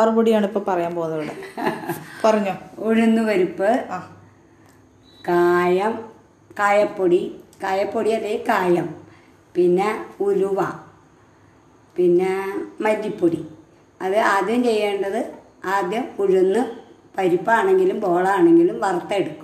മറുപടിയാണ് ഇപ്പൊ പറയാൻ പോകുന്നത് ഇവിടെ പറഞ്ഞോ ഉഴുന്ന് പരിപ്പ് ആ കായം കായപ്പൊടി കായപ്പൊടി അല്ലെങ്കിൽ കായം പിന്നെ ഉലുവ പിന്നെ മല്ലിപ്പൊടി അത് ആദ്യം ചെയ്യേണ്ടത് ആദ്യം ഉഴുന്ന് പരിപ്പാണെങ്കിലും ബോളാണെങ്കിലും വറുത്തെടുക്കുക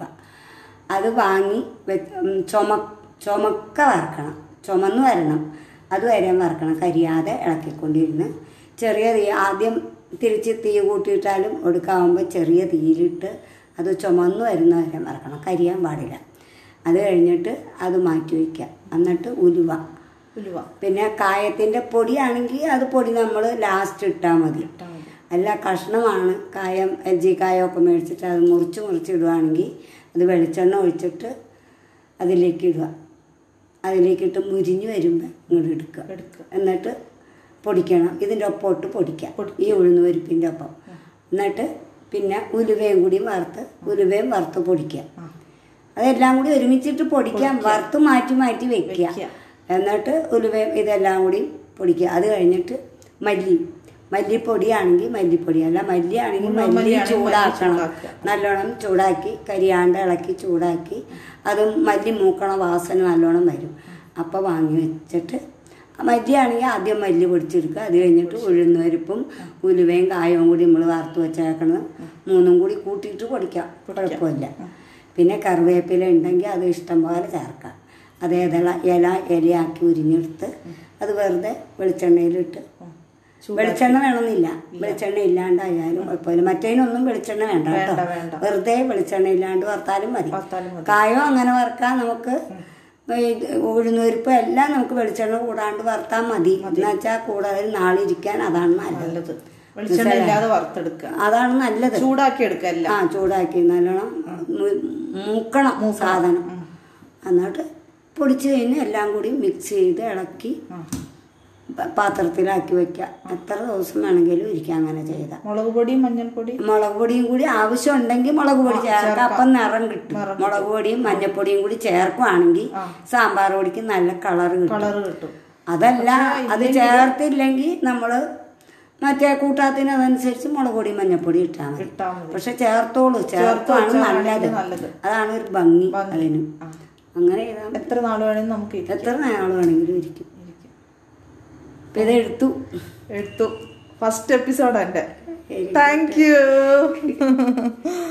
അത് വാങ്ങി വെ- ഉം, ചുമ ചുമക്ക വറക്കണം ചുമന്ന് വരണം അത് വരെ വറക്കണം കരിയാതെ ഇളക്കിക്കൊണ്ടിരുന്ന് ചെറിയ തീ ആദ്യം തിരിച്ച് തീ കൂട്ടിയിട്ടാലും ഒടുക്കാവുമ്പോൾ ചെറിയ തീയിലിട്ട് അത് ചുമന്ന് വരുന്ന വരെ വറക്കണം കരിയാൻ പാടില്ല അത് കഴിഞ്ഞിട്ട് അത് മാറ്റി വയ്ക്കുക എന്നിട്ട് ഉലുവ ഉലുവ പിന്നെ കായത്തിൻ്റെ പൊടിയാണെങ്കിൽ അത് പൊടി നമ്മൾ ലാസ്റ്റ് ഇട്ടാൽ മതി ഇട്ടാ മതി. അല്ല കഷ്ണമാണ് കായം എൽ ജി കായമൊക്കെ മേടിച്ചിട്ട് അത് മുറിച്ച് മുറിച്ച് ഇടുവാണെങ്കിൽ അത് വെളിച്ചെണ്ണ ഒഴിച്ചിട്ട് അതിലേക്ക് ഇടുക അതിലേക്കിട്ട് മുരിഞ്ഞ് വരുമ്പോൾ ഇങ്ങോട്ട് എടുക്കുക എടുക്കുക എന്നിട്ട് പൊടിക്കണം ഇതിൻ്റെ ഒപ്പോട്ട് പൊടിക്കാം ഈ ഉഴുന്ന് പരിപ്പിൻ്റെ ഒപ്പം എന്നിട്ട് പിന്നെ ഉലുവയും കൂടി വറുത്ത് ഉലുവയും വറുത്ത് പൊടിക്കുക ആ. അതെല്ലാം കൂടി ഒരുമിച്ചിട്ട് പൊടിക്കാം വറുത്ത് മാറ്റി മാറ്റി വെക്കുക വെക്കുക. എന്നിട്ട് ഉലുവയും ഇതെല്ലാം കൂടി പൊടിക്കുക അത് കഴിഞ്ഞിട്ട് മല്ലി മല്ലിപ്പൊടിയാണെങ്കിൽ മല്ലിപ്പൊടി അല്ല മല്ലിയാണെങ്കിൽ മുഴുവൻ മല്ലി മല്ലിയാണെങ്കിൽ മല്ലി ചൂടാക്കണം ചൂടാക്കുക. നല്ലോണം ചൂടാക്കി കരിയാണ്ട് ഇളക്കി ചൂടാക്കി അത് മല്ലി മൂക്കണ വാസന നല്ലോണം വരും അപ്പോൾ വാങ്ങി വെച്ചിട്ട് മല്ലിയാണെങ്കിൽ ആദ്യം മല്ലി പൊടിച്ചെടുക്കുക അത് കഴിഞ്ഞിട്ട് ഉഴുന്നുപരിപ്പും ഉലുവയും കായവും കൂടി നമ്മൾ വറുത്ത് വെച്ചേക്കണം മൂന്നും കൂടി കൂട്ടിയിട്ട് പൊടിക്കാം കുഴപ്പമില്ല പിന്നെ കറിവേപ്പില ഉണ്ടെങ്കിൽ അത് ഇഷ്ടം പോലെ ചേർക്കാം അത് ഇല ഇല ഇലയാക്കി ഉരിഞ്ഞെടുത്ത് അത് വെറുതെ വെളിച്ചെണ്ണയിലിട്ട് വെളിച്ചെണ്ണ വേണമെന്നില്ല വെളിച്ചെണ്ണ ഇല്ലാണ്ടായാലും കുഴപ്പമില്ല മറ്റേതിനൊന്നും വെളിച്ചെണ്ണ വേണ്ട കേട്ടോ വേണ്ട, വേണ്ട. വെറുതെ വെളിച്ചെണ്ണ ഇല്ലാണ്ട് വറുത്താലും മതി വറുത്താലും മതി. കായോ അങ്ങനെ വറുക്കാം നമുക്ക് ഇത് ഉഴുന്നുപരിപ്പ് എല്ലാം നമുക്ക് വെളിച്ചെണ്ണ കൂടാണ്ട് വറുത്താൽ മതി എന്ന് വെച്ചാൽ കൂടുതൽ നാളിരിക്കാൻ അതാണ് നല്ലത് നല്ലത് വെളിച്ചെണ്ണ ഇല്ലാതെ വറുത്തെടുക്കുക അതാണ് നല്ലത് ചൂടാക്കി എടുക്കുക എല്ലാം ആ ചൂടാക്കി നല്ലോണം മു- മൂക്കണം സാധനം എന്നിട്ട് പൊടിച്ച് കഴിഞ്ഞ് എല്ലാം കൂടി മിക്സ് ചെയ്ത് ഇളക്കി ആ. പ- പാത്രത്തിലാക്കി വെക്കുക എത്ര ദിവസം വേണമെങ്കിലും ഇരിക്കാം അങ്ങനെ ചെയ്താൽ മുളക് പൊടിയും മഞ്ഞൾപ്പൊടിയും മുളക് പൊടിയും കൂടി ആവശ്യമുണ്ടെങ്കിൽ മുളക് പൊടി ചേർക്കാം അപ്പം നിറം കിട്ടും നിറം മുളക് പൊടിയും മഞ്ഞപ്പൊടിയും കൂടി ചേർക്കുവാണെങ്കിൽ സാമ്പാർ പൊടിക്ക് നല്ല കളർ കിട്ടും കളറ് കിട്ടും അതല്ല അത് ചേർത്തില്ലെങ്കിൽ നമ്മൾ മറ്റേ കൂട്ടാത്തിനതനുസരിച്ച് മുളക് പൊടി മഞ്ഞപ്പൊടി ഇട്ടാൽ മതി ഇട്ടാൽ മതി പക്ഷെ ചേർത്തോളൂ ചേർത്താണ് വെച്ചാലാണ് നല്ലത് നല്ലത്. അതാണ് ഒരു ഭംഗി ഭംഗി. അതിനും ആ. അങ്ങനെ ചെയ്താൽ മതി. എത്ര നാൾ വേണമെങ്കിലും നമുക്ക് ഇരിക്കാം. എത്ര നാൾ വേണമെങ്കിലും ഇരിക്കും ഇരിക്കും. ഇപ്പൊ ഇത് എടുത്തു എടുത്തു ഫസ്റ്റ് എപ്പിസോഡ് എന്റെ ശരി. Thank you